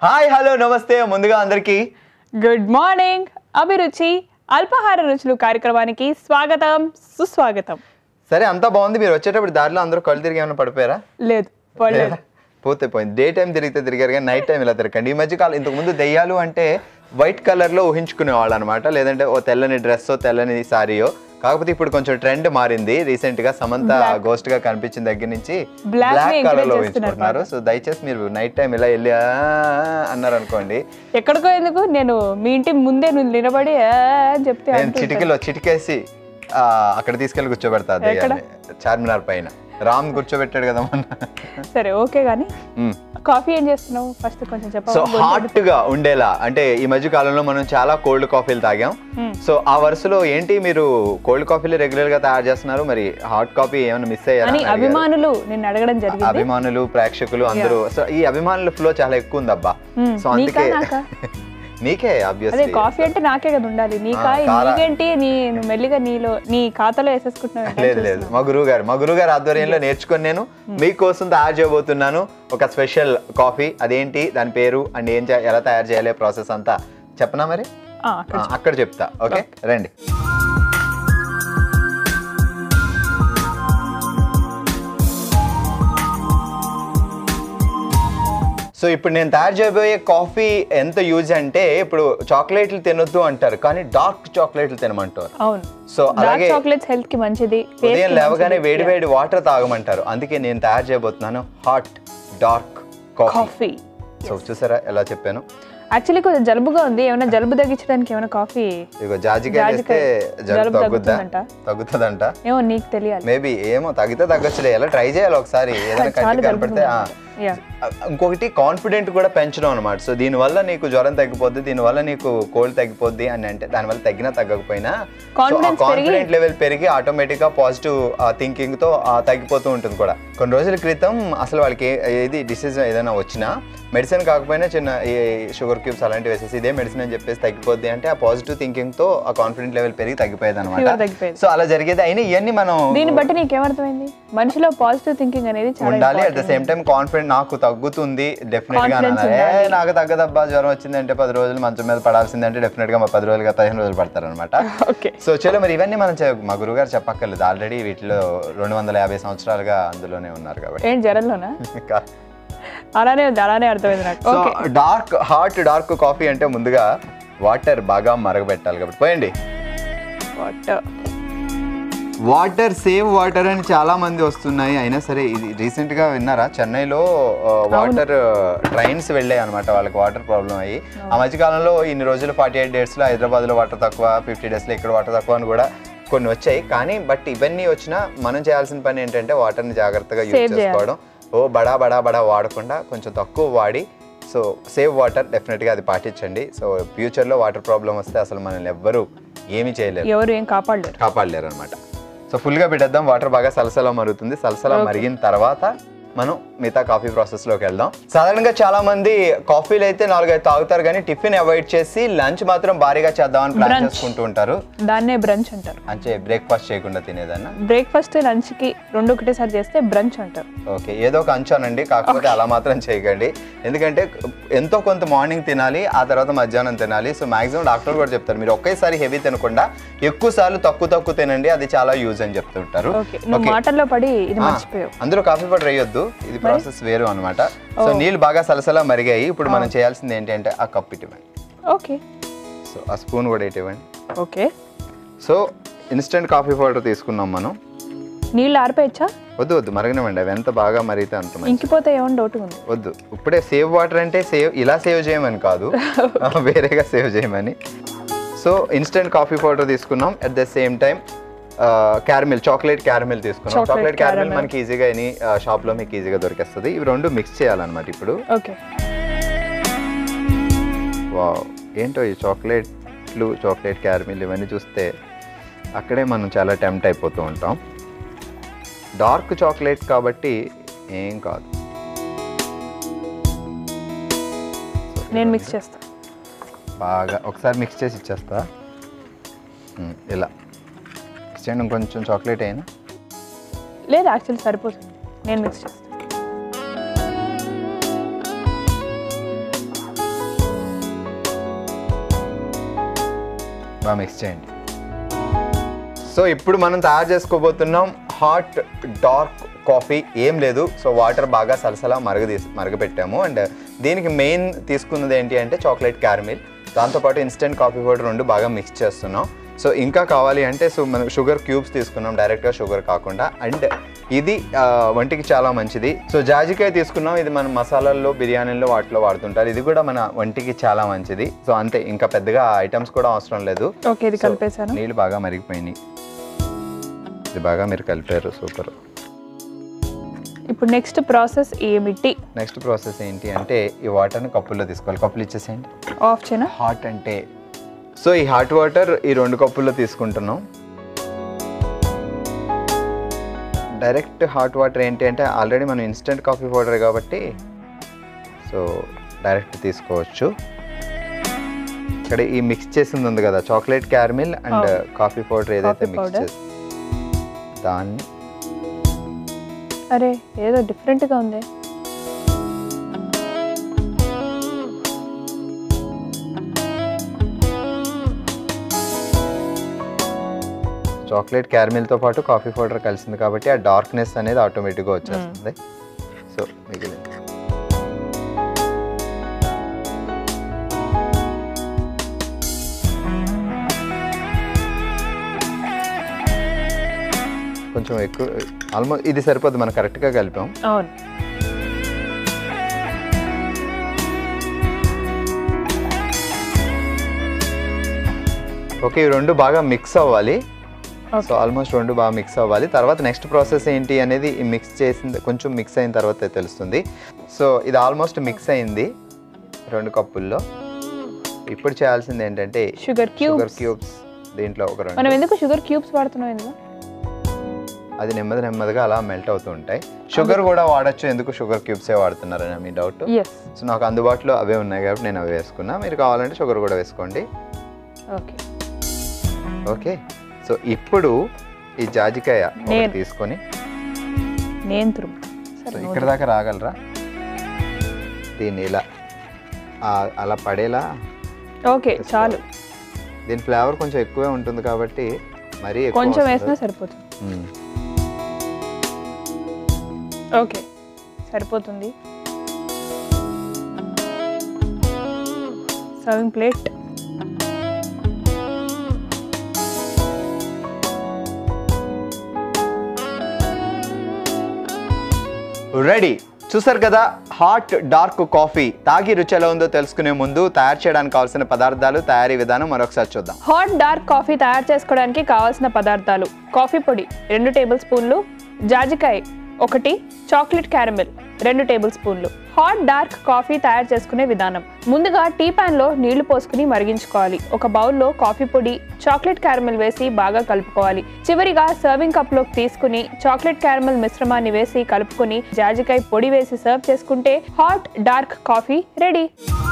Hi hello నమస్తే ముందుగా అందరికీ గుడ్ మార్నింగ్ అభిరుచి అల్పాహార రుచులు కార్యక్రమానికి స్వాగతం సుస్వాగతం సరే అంతా బాగుంది మీరు వచ్చేటప్పుడు దారిలో అందరూ కళ్ళు తిరిగి ఏమైనా పడిపోయారా లేదు పడలేదు లేదా? పోతే పోయింది డే టైం తిరిగితే తిరిగారు కానీ నైట్ టైం ఇలా తిరగండి ఈ మధ్య కాలం ఇంతకు ముందు దెయ్యాలు అంటే వైట్ కలర్ లో ఊహించుకునే వాళ్ళు అనమాట లేదంటే ఓ తెల్లని డ్రెస్ తెల్లని సారీయో కాకపోతే ఇప్పుడు కొంచెం ట్రెండ్ మారింది రీసెంట్ గా సమంత గోస్ట్ గా కనిపించిన దగ్గర నుంచి Black ని బ్లాక్ encourage కలర్ లో చేస్తున్నారు ఊహించుకుంటున్నారు సో దయచేసి మీరు నైట్ టైం ఇలా వెళ్ళి "ఆ" అన్నారు అనుకోండి ఎక్కడికో ఎందుకు నేను మీ ఇంటి ముందే నువ్వు నిలబడి "ఆ" అని చెప్తే నేను అంటుంటా. చిటికలో చిటికేసి ఆ, అక్కడ తీసుకెళ్ళి కూర్చోబెడతా దెయ్యాన్ని. చార్మినార్ పైన రామ్ కూర్చోబెట్టాడు కదా మొన్న సరే ఓకే కానీ మ్మ్. కాఫీ ఏం చేస్తున్నావు ఫస్ట్ కొంచెం సో చెప్పావు హాట్ గా ఉండేలా అంటే ఈ మధ్య కాలంలో మనం చాలా కోల్డ్ కాఫీలు తాగాం సో ఆ వరుసలో ఏంటి మీరు కోల్డ్ కాఫీలు రెగ్యులర్ గా తయారు చేస్తున్నారు మరి హాట్ కాఫీ ఏమైనా మిస్ అయ్యారా అని అని అడిగారు. అభిమానులు నిన్ను అడగడం జరిగింది అభిమానులు ప్రేక్షకులు అందరూ సో ఈ అభిమానుల ఫ్లో చాలా ఎక్కువ ఉంది అబ్బా మ్మ్. సో అందుకే నీకా, నాకా? నీకే అదే ఆబ్వియస్లీ కాఫీ అంటే నాకే కదా ఉండాలి నీకా ఆ, కారా. నీకేంటి నీ నువ్వు మెల్లిగా నీలో నీ ఖాతాలో వేసేసుకుంటున్నావు లేదు లేదు మా గురువు గారు మా గురువు గారు ఆధ్వర్యంలో నేర్చుకొని నేను మీకోసం తయారు చేయబోతున్నాను ఒక స్పెషల్ కాఫీ అదేంటి దాని పేరు అండ్ ఏం చే- ఎలా తయారు చేయాలి ప్రాసెస్ అంతా చెప్పనా మరి ఆ, అక్కడ ఆ, అక్కడ చెప్తా ఓకే రండి సో ఇప్పుడు నేను తయారు చేయబోయే కాఫీ ఎంత యూజ్ అంటే ఇప్పుడు చాక్లెట్లు తినొద్దు అంటారు కానీ డార్క్ చాక్లెట్లు తినమంటారు అవును సో డార్క్ అలాగే చాక్లెట్స్ హెల్త్ కి మంచిది face ఉదయం కి లేవగానే మంచిది. వేడి వేడి వాటర్ తాగమంటారు అందుకే నేను తయారు చేయబోతున్నాను hot dark coffee coffee so చూసారా ఎలా చెప్పాను యాక్చువల్లీ కొంచెం జలుబుగా ఉంది ఏమైనా జలుబు తగ్గించడానికి ఏమైనా కాఫీ ఇగో జాజికాయ వేస్తే జాజికాయ. జలుబు జలుబు తగ్గుద్దా తగ్గుతుందంట? తగ్గుతుందంట ఏమో నీకు తెలియాలి మేబీ ఏమో తగ్గితే తగ్గొచ్చులే ఎలా ట్రై చేయాలి ఒకసారి ఏదైనా చాలా కంటికి జలుబు కనపడితే ఆ. Yeah. ఇంకొకటి కాన్ఫిడెంట్ కూడా పెంచడం అనమాట సో దీనివల్ల నీకు జ్వరం తగ్గిపోద్ది దీనివల్ల నీకు కోల్డ్ తగ్గిపోద్ది అని అంటే దానివల్ల తగ్గినా తగ్గకపోయినా Confidence కాన్ఫిడెంట్ లెవెల్ పెరిగి ఆటోమేటిక్ గా పాజిటివ్ థింకింగ్ తో ఆ, తగ్గిపోతూ ఉంటుంది కూడా కొన్ని రోజుల క్రితం అసలు వాళ్ళకి ఏ- ఏది డిసీజ్ ఏదైనా వచ్చినా మెడిసిన్ కాకపోయినా చిన్న షుగర్ క్యూబ్స్ అలాంటివి వేసేసి ఇదే మెడిసిన్ అని చెప్పేసి తగ్గిపోద్ది అంటే ఆ పాజిటివ్ థింకింగ్ తో ఆ కాన్ఫిడెంట్ లెవెల్ పెరిగి తగ్గిపోయేది Fever అనమాట తగ్గిపోయేది. సో అలా జరిగేది అయినా ఇవన్నీ మనం దీన్ని బట్టి నీకేమర్థమైంది మనిషిలో పాజిటివ్ థింకింగ్ అనేది చాలా ఉండాలి at the important. Same time confident నాకు తగ్గుతుంది డెఫినెట్ గా Confidence అనాలి. ఏ ఉండాలి. నాకు తగ్గదబ్బా జ్వరం వచ్చిందంటే పది రోజులు మంచం మీద పడాల్సిందంటే డెఫినెట్ గా మా పది రోజులుగా పదిహేను రోజులు పడతారనమాట ఓకే సో చలో మరి ఇవన్నీ మనం చే- మా గురుగారు చెప్పక్కర్లేదు ఆల్రెడీ వీటిలో రెండు వందల యాభై సంవత్సరాలుగా అందులోనే ఉన్నారు కాబట్టి ఏం జ్వరంలోనా అలానే ఉంది అలానే అర్థమైంది నాకు so okay dark hot dark coffee అంటే ముందుగా వాటర్ బాగా మరగబెట్టాలి కాబట్టి పోయండి వాటర్ వాటర్ సేవ్ వాటర్ అని చాలా మంది వస్తున్నాయి అయినా సరే ఇది రీసెంట్ గా విన్నారా చెన్నైలో వాటర్ ట్రైన్స్ వెళ్ళాయి అనమాట వాళ్ళకి వాటర్ ప్రాబ్లం అయ్యి ఆ మధ్య కాలంలో ఇన్ని రోజులు ఫార్టీ ఎయిట్ డేస్ లో హైదరాబాద్ లో వాటర్ తక్కువ ఫిఫ్టీ డేస్ లో ఇక్కడ వాటర్ తక్కువ అని కూడా కొన్ని వచ్చాయి కానీ బట్ ఇవన్నీ వచ్చినా మనం చేయాల్సిన పని ఏంటంటే వాటర్ ని జాగ్రత్తగా యూజ్ Save చేయాలి. చేసుకోవడం ఓ బడా బడా బడా వాడకుండా కొంచెం తక్కువ వాడి సో సేవ్ వాటర్ డెఫినెట్గా అది పాటించండి సో ఫ్యూచర్లో వాటర్ ప్రాబ్లం వస్తే అసలు మనల్ని ఎవ్వరూ ఏమీ చేయలేరు ఎవరు ఏం కాపాడలేరు కాపాడలేరు అనమాట సో ఫుల్గా పెట్టేద్దాం వాటర్ బాగా సలసలా మరుగుతుంది సలసలా మరిగిన తర్వాత మనం మిగతా కాఫీ ప్రాసెస్లోకి వెళ్దాం సాధారణంగా చాలా మంది కాఫీలు అయితే నాలుగైదు తాగుతారు కానీ టిఫిన్ అవాయిడ్ చేసి లంచ్ మాత్రం భారీగా చేద్దామని ప్లాన్ Brunch. చేసుకుంటూ ఉంటారు దాన్నే బ్రంచ్ అంటారు అంటే బ్రేక్ఫాస్ట్ చేయకుండా తినేదన్న బ్రేక్ఫాస్ట్ లంచ్ కి రెండు ఒకటేసారి చేస్తే బ్రంచ్ అంటారు ఓకే ఏదో ఒక అంచానండి కాకపోతే అలా మాత్రం చేయకండి ఎందుకంటే ఎంతో కొంత మార్నింగ్ తినాలి ఆ తర్వాత మధ్యాహ్నం తినాలి సో మాక్సిమం డాక్టర్ కూడా చెప్తారు మీరు ఒకేసారి హెవీ తినకుండా ఎక్కువ సార్లు తక్కువ తక్కువ తినండి అది చాలా యూజ్ అని చెప్తుంటారు ఓకే నువ్వు మాటల్లో పడి ఇది ఆ, మర్చిపోయావు అందులో కాఫీ పౌడర్ వేయొద్దు ఇది ప్రాసెస్ వేరు అనమాట సో నీళ్ళు బాగా సలసలా మరిగాయి ఇప్పుడు మనం చేయాల్సింది ఏంటి అంటే ఆ కప్ ఇటు ఇవ్వండి ఓకే సో ఆ స్పూన్ కూడా ఇటు ఇవ్వండి okay so instant coffee powder తీసుకున్నాం మనం నీళ్ళు ఆరిపోయచ్చా వద్దు వద్దు మరగనివ్వండి అవి ఎంత బాగా మరిగితే అంత మంచి ఇంకిపోతే ఏమని డౌట్ ఉంది వద్దు ఇప్పుడే సేవ్ వాటర్ అంటే సేవ్ ఇలా సేవ్ చేయమని కాదు వేరేగా సేవ్ చేయమని సో ఇన్స్టెంట్ కాఫీ పౌడర్ తీసుకున్నాం at the same time caramel chocolate caramel తీసుకున్నాం Chocolate చాక్లెట్ క్యారమిల్ caramel. మనకి ఈజీగా ఎనీ షాప్లో మీకు ఈజీగా దొరికేస్తుంది ఇవి రెండు మిక్స్ చేయాలన్నమాట ఇప్పుడు ఓకే వావ్ ఏంటో ఈ చాక్లెట్లు చాక్లెట్ క్యారమిల్ ఇవన్నీ చూస్తే అక్కడే మనం చాలా టెంప్ట్ అయిపోతూ ఉంటాం డార్క్ చాక్లెట్ కాబట్టి ఏం కాదు నేను మిక్స్ చేస్తా బాగా ఒకసారి మిక్స్ చేసి ఇచ్చేస్తా మ్, ఇలా మిక్స్ చేయండి ఇంకొంచెం చాక్లెట్ అయినా లేదు యాక్చువల్లీ సరిపోతుంది నేను మిక్స్ చేస్తాను బాగా మిక్స్ చేయండి సో ఇప్పుడు మనం తయారు చేసుకోబోతున్నాం హాట్ డార్క్ కాఫీ ఏం లేదు సో వాటర్ బాగా సలసలా మరగ తీసి మరగపెట్టాము అండ్ దీనికి మెయిన్ తీసుకున్నది ఏంటి అంటే చాక్లెట్ క్యారమిల్ దాంతోపాటు ఇన్స్టెంట్ కాఫీ పౌడర్ రెండు బాగా మిక్స్ చేస్తున్నాం సో ఇంకా కావాలి అంటే సో మనం షుగర్ క్యూబ్స్ తీసుకున్నాం డైరెక్ట్గా షుగర్ కాకుండా అండ్ ఇది ఆ, వంటికి చాలా మంచిది సో జాజికాయ తీసుకున్నాం ఇది మనం మసాలాల్లో బిర్యానీల్లో వాటిలో వాడుతుంటారు ఇది కూడా మన వంటికి చాలా మంచిది సో అంతే ఇంకా పెద్దగా ఐటమ్స్ కూడా అవసరం లేదు ఓకే ఇది సో, కలిపేశాను నీళ్ళు బాగా మరిగిపోయినాయి ఇది బాగా మీరు కలిపారు సూపర్ ఇప్పుడు నెక్స్ట్ ప్రాసెస్ ఏమిటి నెక్స్ట్ ప్రాసెస్ ఏంటి అంటే ఈ వాటర్ని కప్పుల్లో తీసుకోవాలి కప్పులు ఇచ్చేసేయండి ఆఫ్ చేయనా హాట్ అంటే సో ఈ హాట్ వాటర్ ఈ రెండు కప్పుల్లో తీసుకుంటున్నాం డైరెక్ట్ హాట్ వాటర్ ఏంటి అంటే ఆల్రెడీ మనం ఇన్స్టెంట్ కాఫీ పౌడర్ కాబట్టి సో డైరెక్ట్ తీసుకోవచ్చు ఇక్కడ ఈ మిక్స్ చేసింది ఉంది కదా chocolate caramel and Oh. Coffee powder ఏదైతే Coffee మిక్స్ powder. చేసి దాన్ని అరే ఏదో డిఫరెంట్గా ఉంది చాక్లెట్ క్యారమిల్తో పాటు కాఫీ పౌడర్ కలిసింది కాబట్టి ఆ డార్క్నెస్ అనేది ఆటోమేటిక్గా వచ్చేస్తుంది సో మిగిలింది కొంచెం ఎక్కువ ఆల్మోస్ట్ ఇది సరిపోద్ది మనం కరెక్ట్గా కలిపాం అవును ఓకే ఈ రెండు బాగా మిక్స్ అవ్వాలి సో ఓకే ఆల్మోస్ట్ రెండు బాగా మిక్స్ అవ్వాలి తర్వాత నెక్స్ట్ ప్రాసెస్ ఏంటి అనేది ఈ మిక్స్ చేసిన కొంచెం మిక్స్ అయిన తర్వాత తెలుస్తుంది సో ఇది ఆల్మోస్ట్ మిక్స్ అయింది రెండు కప్పుల్లో ఇప్పుడు చేయాల్సింది ఏంటంటే షుగర్ షుగర్ క్యూబ్స్ క్యూబ్స్ దీంట్లో ఒక మనం రెండు ఎందుకు షుగర్ క్యూబ్స్ వాడుతున్నాం ఇందులో అది నెమ్మది నెమ్మదిగా అలా మెల్ట్ అవుతూ ఉంటాయి షుగర్ కూడా వాడచ్చు ఎందుకు షుగర్ క్యూబ్సే వాడుతున్నారని మీ డౌట్ ఎస్ సో నాకు అందుబాటులో అవే ఉన్నాయి కాబట్టి నేను అవి వేసుకున్నా మీరు కావాలంటే షుగర్ కూడా వేసుకోండి ఓకే ఓకే సో ఇప్పుడు ఈ జాజికాయ ఒకటి నేను. తీసుకొని నేను తురుము సో సరే ఇక్కడ దాకా రాగలరా దీన్ని ఇలా ఆ- అలా పడేలా ఓకే చాలు దీని ఫ్లేవర్ కొంచెం ఎక్కువే ఉంటుంది కాబట్టి మరీ ఎక్కువ కొంచెం అవసరం వేసినా లేదు. సరిపోతుంది మ్మ్. ఓకే సరిపోతుంది సర్వింగ్ ప్లేట్ రెడీ చూసారు కదా హాట్ డార్క్ కాఫీ తాగి రుచి ఎలా ఉందో తెలుసుకునే ముందు తయారు చేయడానికి కావాల్సిన పదార్థాలు తయారీ విధానం మరొకసారి చూద్దాం హాట్ డార్క్ కాఫీ తయారు చేసుకోవడానికి కావాల్సిన పదార్థాలు కాఫీ పొడి రెండు టేబుల్ స్పూన్లు జాజికాయ ఒకటి చాక్లెట్ క్యారమెల్ రెండు టేబుల్ స్పూన్లు హాట్ డార్క్ కాఫీ తయారు చేసుకునే విధానం ముందుగా టీ పాన్ లో నీళ్లు పోసుకుని మరిగించుకోవాలి ఒక బౌల్లో కాఫీ పొడి చాక్లెట్ క్యారమెల్ వేసి బాగా కలుపుకోవాలి చివరిగా సర్వింగ్ కప్ లోకి తీసుకుని చాక్లెట్ క్యారమెల్ మిశ్రమాన్ని వేసి కలుపుకొని జాజికాయ పొడి వేసి సర్వ్ చేసుకుంటే hot dark coffee ready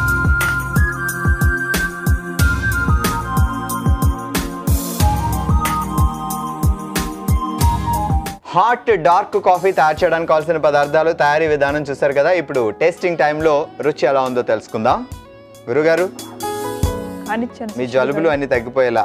hot dark coffee తయారు చేయడానికి కావాల్సిన పదార్థాలు తయారీ విధానం చూసారు కదా ఇప్పుడు టేస్టింగ్ టైంలో రుచి ఎలా ఉందో తెలుసుకుందాం గురుగారు కానిచ్చాను మీ జలుబులు అన్ని తగ్గిపోయేలా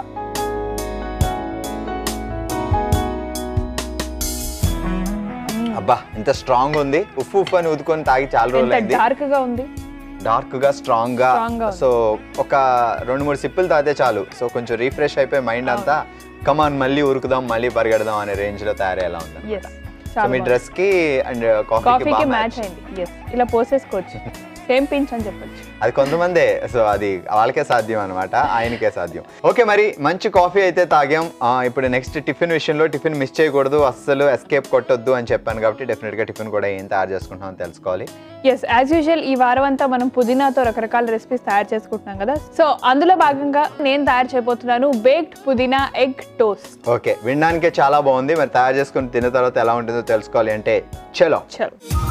అబ్బా ఇంత స్ట్రాంగ్ ఉంది ఉఫ్ ఉఫ్ అని ఊదుకొని తాగి చాలా రోజులు ఎంత అయింది డార్క్ గా ఉంది డార్క్ గా స్ట్రాంగ్ గా Strong గా ఉంది. సో ఒక రెండు మూడు సిప్పులు తాగితే చాలు సో కొంచెం రీఫ్రెష్ అయిపోయి మైండ్ అంతా కమాన్ మళ్ళీ ఉరుకుదాం మళ్ళీ పరిగెడదాం అనే రేంజ్ లో తయారయ్యేలా ఉంది ఎస్ సో మీ డ్రెస్ కి అండ్ కాఫీకి కాఫీకి బాగా మ్యాచ్ match. అయింది ఎస్ ఇలా పోసేసుకోవచ్చు సేమ్ పించ్ అని చెప్పొచ్చు అది కొంతమందే సో అది వాళ్ళకే సాధ్యం అనమాట ఆయనకే సాధ్యం ఓకే మరి మంచి కాఫీ అయితే తాగాం ఆ, ఇప్పుడు నెక్స్ట్ టిఫిన్ విషయంలో టిఫిన్ మిస్ చేయకూడదు అస్సలు ఎస్కేప్ కొట్టొద్దు అని చెప్పాను కాబట్టి డెఫినెట్గా టిఫిన్ కూడా ఏం తయారు చేసుకుంటాం అని తెలుసుకోవాలి ఎస్ యాజ్ యూజువల్ ఈ వారం అంతా మనం పుదీనాతో రకరకాల రెసిపీస్ తయారు చేసుకుంటున్నాం కదా సో అందులో భాగంగా నేను తయారు చేయబోతున్నాను బేక్డ్ పుదీనా ఎగ్ టోస్ట్ ఓకే వినడానికే చాలా బాగుంది మరి తయారు చేసుకుని తిన్న తర్వాత ఎలా ఉంటుందో తెలుసుకోవాలి అంటే చలో చలో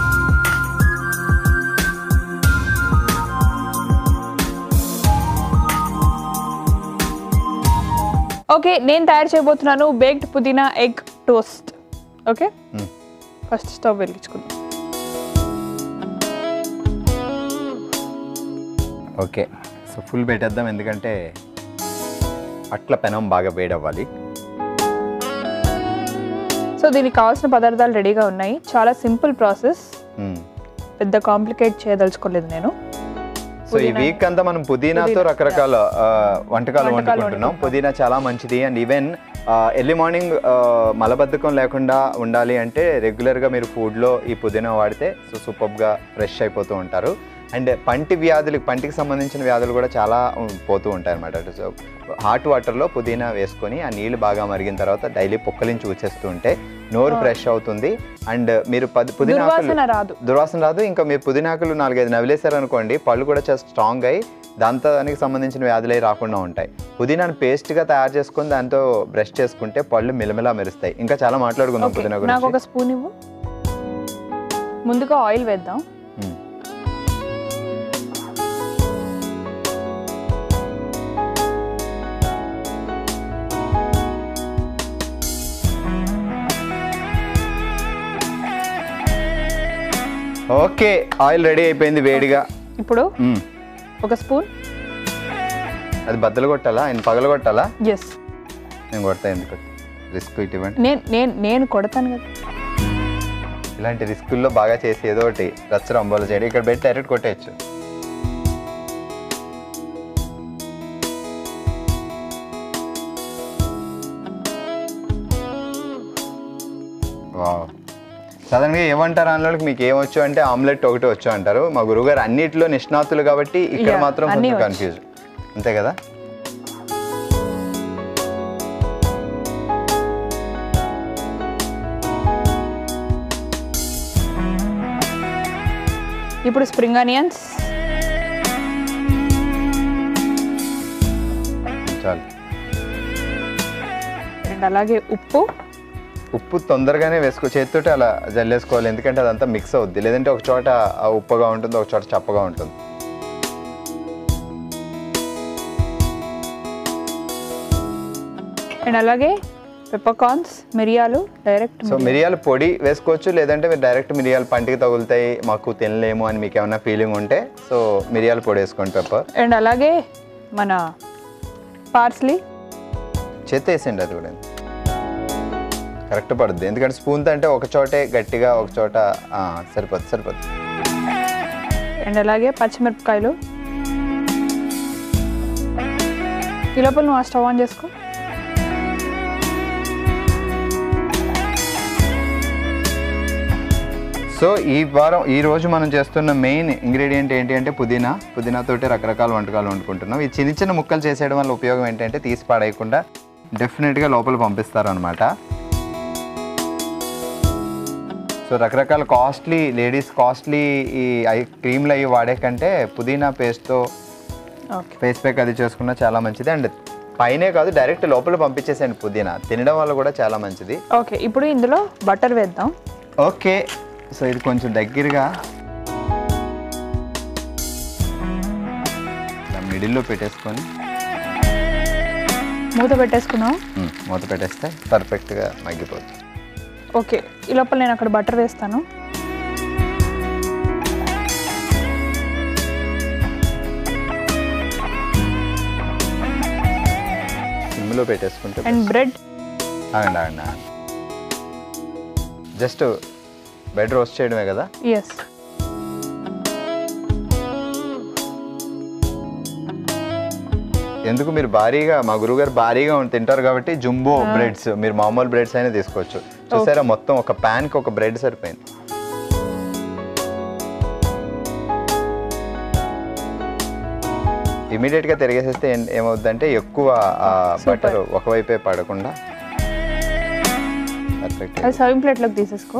ఓకే నేను తయారు చేయబోతున్నాను బేక్డ్ పుదీనా ఎగ్ టోస్ట్ ఓకే మ్మ్. ఫస్ట్ స్టవ్ వెలిగించుకుందాం ఓకే సో ఫుల్ పెట్టేద్దాం ఎందుకంటే అట్ల పెనం బాగా వేడవ్వాలి సో దీనికి కావాల్సిన పదార్థాలు రెడీగా ఉన్నాయి చాలా సింపుల్ ప్రాసెస్ మ్మ్. పెద్ద కాంప్లికేట్ చేయదలుచుకోలేదు నేను సో ఈ వీక్ అంతా మనం పుదీనాతో రకరకాల ఆ, వంటకాలు వండుకుంటున్నాం పుదీనా చాలా మంచిది అండ్ ఈవెన్ ఎర్లీ మార్నింగ్ మలబద్ధకం లేకుండా ఉండాలి అంటే రెగ్యులర్గా మీరు ఫుడ్లో ఈ పుదీనా వాడితే సో సూపర్గా ఫ్రెష్ అయిపోతూ ఉంటారు అండ్ పంటి వ్యాధులు పంటికి సంబంధించిన వ్యాధులు కూడా చాలా ఉం, పోతూ ఉంటాయి అనమాట సో హాట్ వాటర్లో పుదీనా వేసుకొని ఆ నీళ్ళు బాగా మరిగిన తర్వాత డైలీ పొక్కలించి ఊచేస్తూ ఉంటే నోరు ఫ్రెష్ అవుతుంది అండ్ మీరు పది పుదీనా ఆకులు- దుర్వాసన రాదు దుర్వాసన రాదు ఇంకా మీరు పుదీనాకులు నాలుగైదు నవిలేశారు అనుకోండి పళ్ళు కూడా చాలా స్ట్రాంగ్ అయ్యి దాంతో దానికి సంబంధించిన వ్యాధులు రాకుండా ఉంటాయి పుదీనాను పేస్ట్గా తయారు చేసుకొని దాంతో బ్రష్ చేసుకుంటే పళ్ళు మిలమిలా మెరుస్తాయి ఇంకా చాలా మాట్లాడుకుందాం ఓకే, పుదీనా నాకు గురించి ఒక స్పూన్ ఇవ్వు ముందుగా ఆయిల్ వేద్దాం మ్మ్. ఓకే ఆయిల్ రెడీ అయిపోయింది వేడిగా ఇప్పుడు మ్మ్. ఒక స్పూన్ అది బద్దలు కొట్టాలా ఆయన పగలు కొట్టాలా ఎస్ నేను కొడతా ఎందుకు రిస్క్ ఇటు ఇవ్వండి నేను నేను నేను కొడతాను కదా ఇలాంటి రిస్కుల్లో బాగా చేసి ఏదో ఒకటి రచ్చ రంబోలు చేయడం ఇక్కడ పెట్టి డైరెక్ట్ కొట్టేయచ్చు వావ్ సాధారణంగా ఏమంటారు అందులోకి మీకు ఏమొచ్చు అంటే ఆమ్లెట్ ఒకటి వచ్చు అంటారు మా గురువుగారు అన్నిటిలో నిష్ణాతులు కాబట్టి ఇక్కడ Yeah, మాత్రం అన్నీ కొంచెం వచ్చు. కన్ఫ్యూజ్ అంతే కదా ఇప్పుడు స్ప్రింగ్ ఆనియన్స్ చాలు అండ్ అలాగే ఉప్పు ఉప్పు తొందరగానే వేసుకో చేతితోటి అలా జల్లేసుకోవాలి ఎందుకంటే అదంతా మిక్స్ అవుద్ది లేదంటే ఒక చోట ఆ ఉప్పుగా ఉంటుంది ఒక చోట చప్పగా ఉంటుంది అండ్ అలాగే పెప్పకార్న్స్ మిరియాలు డైరెక్ట్ సో మిరియాల పొడి వేసుకోవచ్చు లేదంటే మీరు డైరెక్ట్ మిరియాల పంటికి తగులుతాయి మాకు తినలేము అని మీకు ఏమైనా ఫీలింగ్ ఉంటే సో మిరియాల పొడి వేసుకోండి పెప్పర్ అండ్ అలాగే మన పార్స్లీ చేతి వేసేయండి అది కూడా కరెక్ట్ పడుద్ది ఎందుకంటే స్పూన్తో అంటే ఒక చోటే గట్టిగా ఒక చోట ఆ, సరిపోద్ది సరిపోద్ది అండ్ అలాగే పచ్చిమిరపకాయలు ఈ లోపల నువ్వు ఆ స్టవ్ ఆన్ చేసుకో సో ఈ వారం ఈ రోజు మనం చేస్తున్న మెయిన్ ఇంగ్రీడియంట్ ఏంటి అంటే పుదీనా పుదీనాతోటి రకరకాల వంటకాలు వండుకుంటున్నాం ఈ చిన్న చిన్న ముక్కలు చేసేయడం వల్ల ఉపయోగం ఏంటంటే తీసి పాడేయకుండా డెఫినెట్గా లోపల పంపిస్తారనమాట సో రకరకాల కాస్ట్లీ లేడీస్ కాస్ట్లీ ఈ ఐ క్రీమ్లు అవి వాడే కంటే పుదీనా పేస్ట్తో ఓకే ఫేస్ ప్యాక్ అది చేసుకున్నా చాలా మంచిది అండ్ పైనే కాదు డైరెక్ట్ లోపల పంపించేసేయండి పుదీనా తినడం వల్ల కూడా చాలా మంచిది ఓకే ఇప్పుడు ఇందులో బటర్ వేద్దాం ఓకే సో ఇది కొంచెం దగ్గరగా ఇలా మిడిల్లో పెట్టేసుకొని మూత పెట్టేసుకున్నాం మ్, మూత పెట్టేస్తే పర్ఫెక్ట్గా మగ్గిపోతుంది ఓకే ఈ లోపల నేను అక్కడ బటర్ వేస్తాను సిమ్లో పెట్టేసుకుంటే అండ్ బ్రెడ్ ఆగండి ఆగండి ఆగండి జస్ట్ బెడ్ రోస్ట్ చేయడమే కదా ఎస్ ఎందుకు మీరు భారీగా మా గురువుగారు భారీగా ఉం- తింటారు కాబట్టి జుంబో బ్రెడ్స్ మీరు మామూలు బ్రెడ్స్ అయినా తీసుకోవచ్చు చూసారా మొత్తం ఒక ప్యాన్కి ఒక బ్రెడ్ సరిపోయింది ఇమీడియట్గా తిరిగేసేస్తే ఏం- ఏమవుద్దంటే ఎక్కువ బటర్ ఒకవైపే పడకుండా పర్ఫెక్ట్ అది సర్వింగ్ ప్లేట్లోకి తీసేసుకో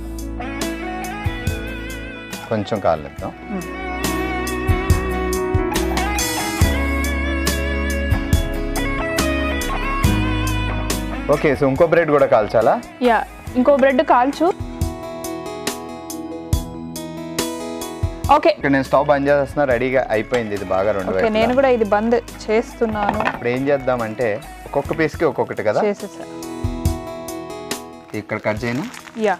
కొంచెం కాలేద్దాం ఓకే సో ఇంకో బ్రెడ్ కూడా కాల్చాలా యా ఇంకో బ్రెడ్ కాల్చు ఓకే ఇక్కడ నేను స్టవ్ బంద్ చేస్తున్నా రెడీగా అయిపోయింది ఇది బాగా రెండు ఓకే వైపులా. నేను కూడా ఇది బంద్ చేస్తున్నాను ఇప్పుడు ఏం చేద్దామంటే ఒక్కొక్క పీస్కి ఒక్కొక్కటి కదా చేసేసా ఇక్కడ కట్ చేయను యా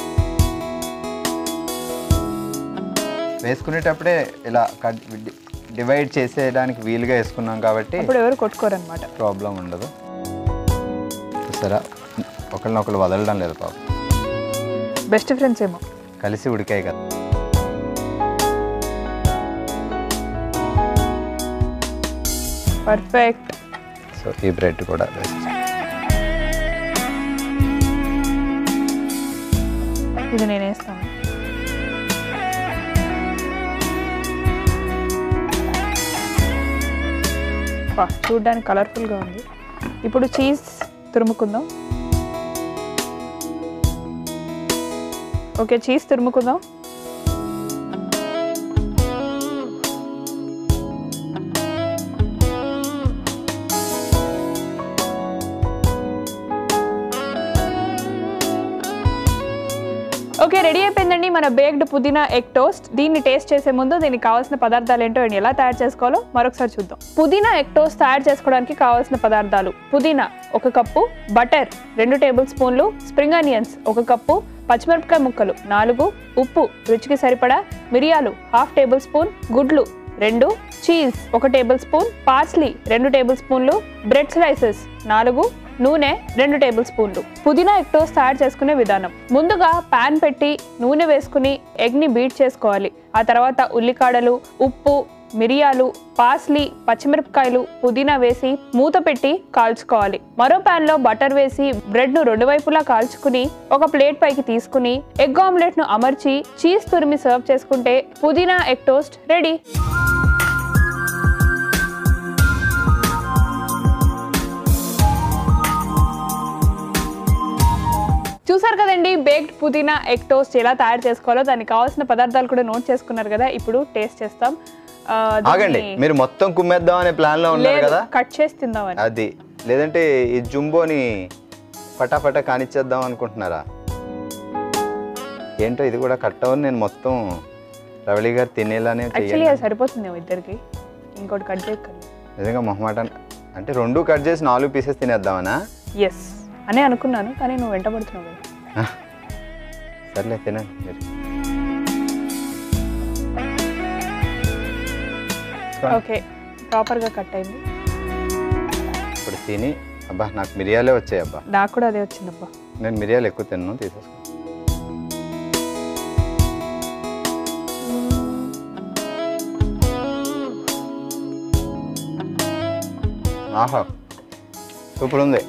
వేసుకునేటప్పుడే ఇలా కట్ డివైడ్ చేసేయడానికి వీలుగా వేసుకున్నాం కాబట్టి అప్పుడు ఎవరు కొట్టుకోరనమాట ప్రాబ్లం ఉండదు సరే ఒకరినొకరు వదలడం లేదు పాపం బెస్ట్ ఫ్రెండ్స్ ఏమో కలిసి ఉడికాయి కదా పర్ఫెక్ట్ సో ఈ బ్రెడ్ కూడా వేసి ఇది నేను వేస్తాను వా, చూడ్డానికి కలర్ఫుల్గా ఉంది ఇప్పుడు చీజ్ తురుముకుందాం ఓకే చీజ్ తురుముకుందాం ఓకే రెడీ అయిపోయిందండి మన బేక్డ్ పుదీనా ఎగ్ టోస్ట్ దీన్ని టేస్ట్ చేసే ముందు దీనికి కావాల్సిన పదార్థాలు ఏంటో అండ్ ఎలా తయారు చేసుకోవాలో మరొకసారి చూద్దాం పుదీనా ఎగ్ టోస్ట్ తయారు చేసుకోవడానికి కావాల్సిన పదార్థాలు పుదీనా ఒక కప్పు బటర్ రెండు టేబుల్ స్పూన్లు స్ప్రింగ్ ఆనియన్స్ ఒక కప్పు పచ్చిమిరపకాయ ముక్కలు నాలుగు ఉప్పు రుచికి సరిపడా మిరియాలు హాఫ్ టేబుల్ స్పూన్ గుడ్లు రెండు చీజ్ ఒక టేబుల్ స్పూన్ పార్స్లీ రెండు టేబుల్ స్పూన్లు బ్రెడ్ స్లైసెస్ నాలుగు నూనె రెండు టేబుల్ స్పూన్లు పుదీనా ఎగ్ టోస్ట్ తయారు చేసుకునే విధానం ముందుగా పాన్ పెట్టి నూనె వేసుకుని ఎగ్ ని బీట్ చేసుకోవాలి ఆ తర్వాత ఉల్లికాడలు ఉప్పు మిరియాలు పాస్లీ పచ్చిమిరపకాయలు పుదీనా వేసి మూత పెట్టి కాల్చుకోవాలి మరో పాన్ లో బటర్ వేసి బ్రెడ్ ను రెండు వైపులా కాల్చుకుని ఒక ప్లేట్ పైకి తీసుకుని ఎగ్ ఆమ్లెట్ ను అమర్చి చీజ్ తురిమి సర్వ్ చేసుకుంటే పుదీనా ఎగ్ టోస్ట్ రెడీ చూసారు కదండి బేక్డ్ పుదీనా ఎగ్ టోస్ట్ ఎలా తయారు చేసుకోవాలో దానికి కావాల్సిన పదార్థాలు కూడా నోట్ చేసుకున్నారు కదా ఇప్పుడు టేస్ట్ చేస్తాం ఆ, దీన్ని- ఆగండి మీరు మొత్తం కుమ్మేద్దాం అనే ప్లాన్ లో ఉన్నారు లేదు, కదా కట్ చేసి తిందామని అది లేదంటే ఈ జుంబోని పటాపటా కానిచ్చేద్దాం అనుకుంటున్నారా ఏంటో ఇది కూడా కట్ అవ్వని నేను మొత్తం రవళి గారు తినేలానే యాక్చువల్లీ చెయ్యాలి అది సరిపోతుంది ఇద్దరికి ఇంకోటి కట్ చేయక్కర్లేదు నిజంగా మొహమాట అంటే రెండు కట్ చేసి నాలుగు పీసెస్ తినేద్దామనా ఎస్ అనే అనుకున్నాను కానీ నువ్వు వెంటబడుతున్నావు కదా సర్లే తినండి మీరు ఓకే ప్రాపర్గా కట్ అయింది ఇప్పుడు తిని అబ్బా నాకు మిరియాలే వచ్చాయి అబ్బా నాకు కూడా అదే వచ్చిందబ్బా నేను మిరియాలు ఎక్కువ తిన్నాను తీసేసుకో ఆహా సూపర్ ఉంది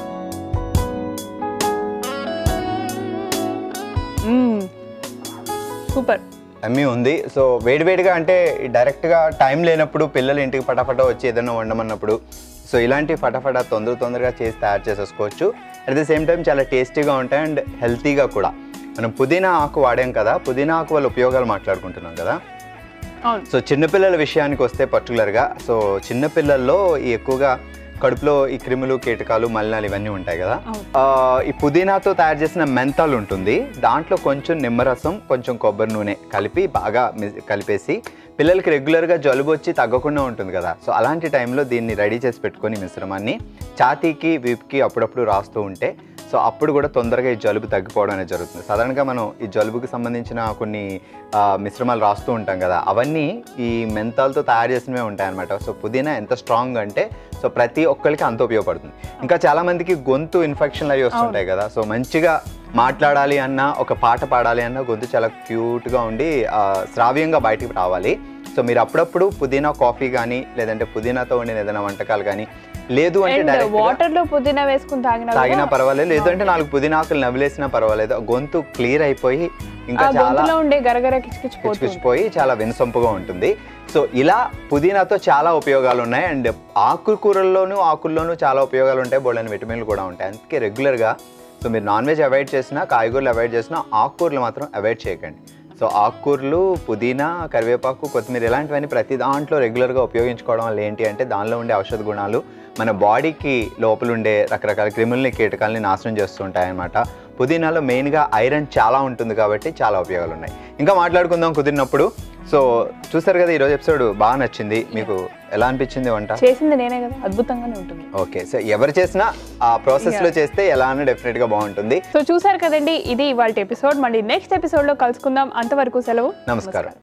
సూపర్ అమ్మీ ఉంది సో వేడివేడిగా అంటే డైరెక్ట్గా టైం లేనప్పుడు పిల్లలు ఇంటికి పటాపట వచ్చి ఏదైనా వండమన్నప్పుడు సో ఇలాంటి ఫటాఫటా తొందర తొందరగా చేసి తయారు చేసేసుకోవచ్చు అట్ ద సేమ్ టైం చాలా టేస్టీగా ఉంటాయి అండ్ హెల్తీగా కూడా మనం పుదీనా ఆకు వాడాం కదా పుదీనా ఆకు వాళ్ళ ఉపయోగాలు మాట్లాడుకుంటున్నాం కదా అవును సో చిన్నపిల్లల విషయానికి వస్తే పర్టికులర్గా సో చిన్నపిల్లల్లో ఈ ఎక్కువగా కడుపులో ఈ క్రిములు కీటకాలు మలినాలు ఇవన్నీ ఉంటాయి కదా అవును. ఆ, ఈ పుదీనాతో తయారు చేసిన మెంతాలు ఉంటుంది దాంట్లో కొంచెం నిమ్మరసం కొంచెం కొబ్బరి నూనె కలిపి బాగా మి- కలిపేసి పిల్లలకి రెగ్యులర్గా జలుబు వచ్చి తగ్గకుండా ఉంటుంది కదా సో అలాంటి టైంలో దీన్ని రెడీ చేసి పెట్టుకొని మిశ్రమాన్ని ఛాతీకి వీపుకి అప్పుడప్పుడు రాస్తూ ఉంటే సో అప్పుడు కూడా తొందరగా ఈ జలుబు తగ్గిపోవడం అనేది జరుగుతుంది సాధారణంగా మనం ఈ జలుబుకి సంబంధించిన కొన్ని ఆ, మిశ్రమాలు రాస్తూ ఉంటాం కదా అవన్నీ ఈ మెంతాలతో తయారు చేసినవే ఉంటాయి అనమాట సో పుదీనా ఎంత స్ట్రాంగ్ అంటే సో ప్రతి ఒక్కరికి అంత ఉపయోగపడుతుంది ఇంకా చాలా మందికి గొంతు ఇన్ఫెక్షన్లు అవి వస్తుంటాయి కదా సో మంచిగా మాట్లాడాలి అన్న ఒక పాట పాడాలి అన్న గొంతు చాలా క్యూట్గా ఉండి ఆ, శ్రావ్యంగా బయటికి రావాలి సో మీరు అప్పుడప్పుడు పుదీనా కాఫీ కానీ లేదంటే పుదీనాతో వండిన ఏదైనా వంటకాలు కానీ లేదు అంటే అండ్ డైరెక్ట్ వాటర్ లో పుదీనా వేసుకుని తాగినా తాగినా కూడా పర్వాలేదు లేదు అంటే నాలుగు పుదీనాకులు నవ్వులేసినా పర్వాలేదు ఆ గొంతు క్లియర్ అయిపోయి ఆ ఇంకా చాలా గొంతులో ఉండే గరగర కిచకిచ్చిపోతుంది కిచ్కిచ్చిపోయి చాలా వినసొంపుగా ఉంటుంది సో ఇలా పుదీనాతో చాలా ఉపయోగాలు ఉన్నాయి అండ్ ఆకుకూరల్లోనూ ఆకుల్లోనూ చాలా ఉపయోగాలు ఉంటాయి బోళ్ళని విటమిన్లు కూడా ఉంటాయి అందుకే రెగ్యులర్గా సో మీరు నాన్ వెజ్ అవాయిడ్ చేసినా కాయగూరలు అవాయిడ్ చేసినా ఆకుకూరలు మాత్రం అవాయిడ్ చేయకండి సో ఆకుకూరలు పుదీనా కరివేపాకు కొత్తిమీర ఇలాంటివన్నీ ప్రతి దాంట్లో రెగ్యులర్గా ఉపయోగించుకోవడం వల్ల ఏంటి అంటే దానిలో ఉండే ఔషధ గుణాలు మన బాడీకి లోపల ఉండే రకరకాల క్రిముల్ని కీటకాలని నాశనం చేస్తూ ఉంటాయి అన్నమాట పుదీనాలో మెయిన్గా ఐరన్ చాలా ఉంటుంది కాబట్టి చాలా ఉపయోగాలు ఉన్నాయి ఇంకా మాట్లాడుకుందాం కుదిరినప్పుడు సో చూసారు కదా ఈరోజు ఎపిసోడ్ బాగా నచ్చింది మీకు ఎలా అనిపించింది వంట చేసింది నేనే కదా అద్భుతంగానే ఉంటుంది ఓకే సో ఎవరు చేసినా ఆ ప్రాసెస్లో చేస్తే ఎలా అన్న డెఫినెట్గా బాగుంటుంది సో చూసారు కదండి ఇది ఇవాళ ఎపిసోడ్ మళ్ళీ నెక్స్ట్ ఎపిసోడ్ లో కలుసుకుందాం అంతవరకు సెలవు నమస్కారం